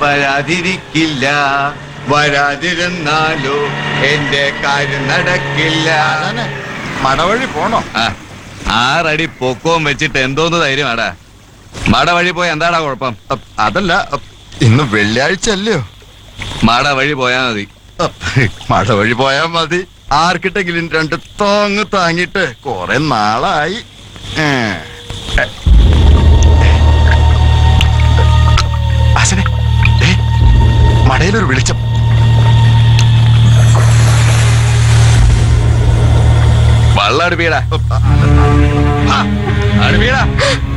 വരാതിരിക്കില്ല വരാതിരുന്നാലോ എന്റെ കാര്യം നടക്കില്ല ആശാനെ, മടവഴി പോണോ ആ, ആറടി പൊക്കവും വെച്ചിട്ട് എന്തോന്ന് ധൈര്യമാടാ മട വഴി പോയി എന്താടാ കുഴപ്പം അപ്പ് അതല്ല അപ്പ് ഇന്ന് വെള്ളിയാഴ്ച അല്ലയോ മട വഴി പോയാ മതി അപ്പ് മടവഴി പോയാ മതി ആർക്കിട്ടെങ്കിലും രണ്ട് തോങ്ങ് താങ്ങിട്ട് കൊറേ നാളായി ഏ. എ. ആശാനെ, ദേ, മടയിലൊരു വെളിച്ചം വള്ളം അടുപ്പിയടാ അപ്പ്, ആ, അടുപ്പിയടാ